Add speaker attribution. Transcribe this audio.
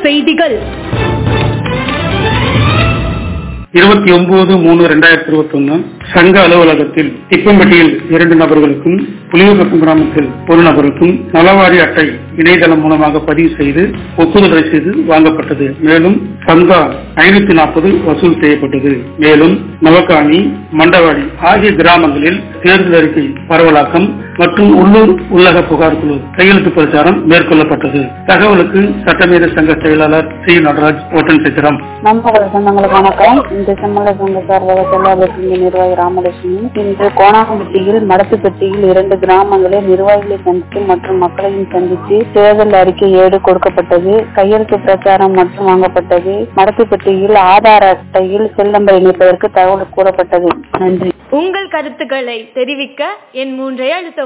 Speaker 1: செய்திகள்
Speaker 2: இருபத்தி ஒன்பது மூணு ரெண்டாயிரத்தி இருபத்தி ஒன்னு சங்க அலுவலகத்தில் திப்பம்பட்டியில் இரண்டு நபர்களுக்கும் புலியூர்பக்கம் கிராமத்தில் ஒரு நபருக்கும் நலவாரி அட்டை இணையதளம் மூலமாக பதிவு செய்து ஒப்புதல் ரசீது வாங்கப்பட்டது மேலும் சங்கா ஐநூத்தி நாற்பது வசூல் செய்யப்பட்டது மேலும் நவகாணி மண்டவாடி ஆகிய கிராமங்களில் தேர்தல் அறிக்கை பரவலாக்கம் மற்றும் உள்ளூர் உள்ளக புகார் குழு கையெழுத்து பிரச்சாரம் மேற்கொள்ளப்பட்டது தகவலுக்கு சட்டமேத சங்க செயலாளர் சி நடராஜ் ஓட்டன் சித்திரம்
Speaker 3: நண்பர்கள் சொந்தங்களுக்கு வணக்கம் இந்த செம்மல சங்க சார்பாக செல்லாபத்திங்க நிர்வாகி ராமலட்சுமி இன்று கோணாம்பட்டியில் மடத்துப்பட்டியில் இரண்டு கிராமங்களில் நிர்வாகிகளை சந்தித்து மற்றும் மக்களையும் சந்தித்து தேர்தல் அறிக்கை ஏடு கொடுக்கப்பட்டது கையெழுத்து பிரச்சாரம் மற்றும் வாங்கப்பட்டது மடத்துப்பட்டியில் ஆதார் அட்டையில் செல் நம்பர் இணைப்பதற்கு தகவல் கூறப்பட்டது நன்றி
Speaker 1: உங்கள் கருத்துக்களை தெரிவிக்க என் மூன்றை அழுத்தவும்